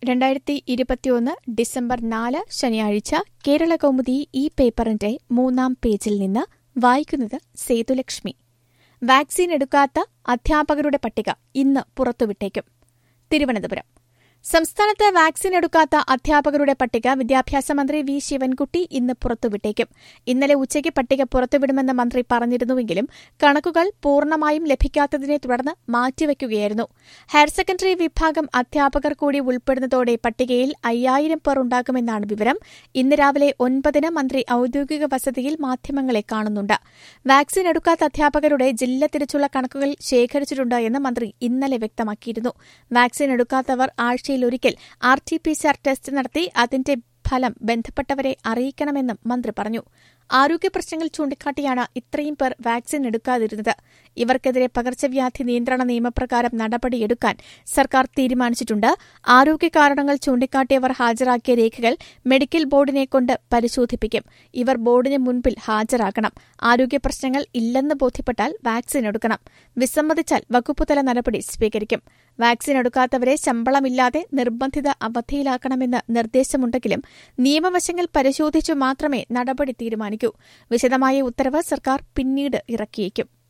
രണ്ടായിരത്തി ഇരുപത്തിയൊന്ന് ഡിസംബർ നാല് ശനിയാഴ്ച കേരള കൗമുദി ഈ പേപ്പറിന്റെ മൂന്നാം പേജിൽ നിന്ന് വായിക്കുന്നത് സേതുലക്ഷ്മി വാക്സിൻ എടുക്കാത്ത അധ്യാപകരുടെ പട്ടിക ഇന്ന് പുറത്തുവിട്ടേക്കും തിരുവനന്തപുരം സംസ്ഥാനത്ത് വാക്സിൻ എടുക്കാത്ത അധ്യാപകരുടെ പട്ടിക വിദ്യാഭ്യാസ മന്ത്രി വി ശിവൻകുട്ടി ഇന്ന് പുറത്തുവിട്ടേക്കും ഇന്നലെ ഉച്ചയ്ക്ക് പട്ടിക പുറത്തുവിടുമെന്ന് മന്ത്രി പറഞ്ഞിരുന്നുവെങ്കിലും കണക്കുകൾ പൂർണ്ണമായും ലഭിക്കാത്തതിനെ തുടർന്ന് മാറ്റിവെക്കുകയായിരുന്നു ഹയർ സെക്കൻഡറി വിഭാഗം അധ്യാപകർ കൂടി ഉൾപ്പെടുന്നതോടെ പട്ടികയിൽ അയ്യായിരം പേർ ഉണ്ടാകുമെന്നാണ് വിവരം ഇന്ന് രാവിലെ ഒൻപതിന് മന്ത്രി ഔദ്യോഗിക വസതിയിൽ മാധ്യമങ്ങളെ കാണുന്നുണ്ട് വാക്സിൻ എടുക്കാത്ത അധ്യാപകരുടെ ജില്ല തിരിച്ചുള്ള കണക്കുകൾ ശേഖരിച്ചിട്ടുണ്ട് എന്ന് മന്ത്രി ഇന്നലെ വ്യക്തമാക്കിയിരുന്നു വാക്സിൻ എടുക്കാത്തവർ ആഴ്ചയിലൊരിക്കൽ R T P C R test നടത്തി അതിന്റെ ഫലം ബന്ധപ്പെട്ടവരെ അറിയിക്കണമെന്നും മന്ത്രി പറഞ്ഞു ആരോഗ്യ പ്രശ്നങ്ങൾ ചൂണ്ടിക്കാട്ടിയാണ് ഇത്രയും പേർ വാക്സിൻ എടുക്കാതിരുന്നത് ഇവർക്കെതിരെ പകർച്ചവ്യാധി നിയന്ത്രണ നിയമപ്രകാരം നടപടിയെടുക്കാൻ സർക്കാർ തീരുമാനിച്ചിട്ടുണ്ട് ആരോഗ്യ കാരണങ്ങൾ ചൂണ്ടിക്കാട്ടിയവർ ഹാജരാക്കിയ രേഖകൾ മെഡിക്കൽ ബോർഡിനെ കൊണ്ട് പരിശോധിപ്പിക്കും ഇവർ ബോർഡിന് മുൻപിൽ ഹാജരാകണം ആരോഗ്യ പ്രശ്നങ്ങൾ ഇല്ലെന്ന് ബോധ്യപ്പെട്ടാൽ വാക്സിൻ എടുക്കണം വിസമ്മതിച്ചാൽ വകുപ്പുതല നടപടി സ്വീകരിക്കും വാക്സിൻ എടുക്കാത്തവരെ ശമ്പളമില്ലാതെ നിർബന്ധിത അവധിയിലാക്കണമെന്ന് നിർദ്ദേശമുണ്ടെങ്കിലും നിയമവശങ്ങൾ പരിശോധിച്ചു മാത്രമേ നടപടി തീരുമാനിക്കൂ വിശദമായ ഉത്തരവ് സർക്കാർ പിന്നീട് ഇറക്കിയേക്കും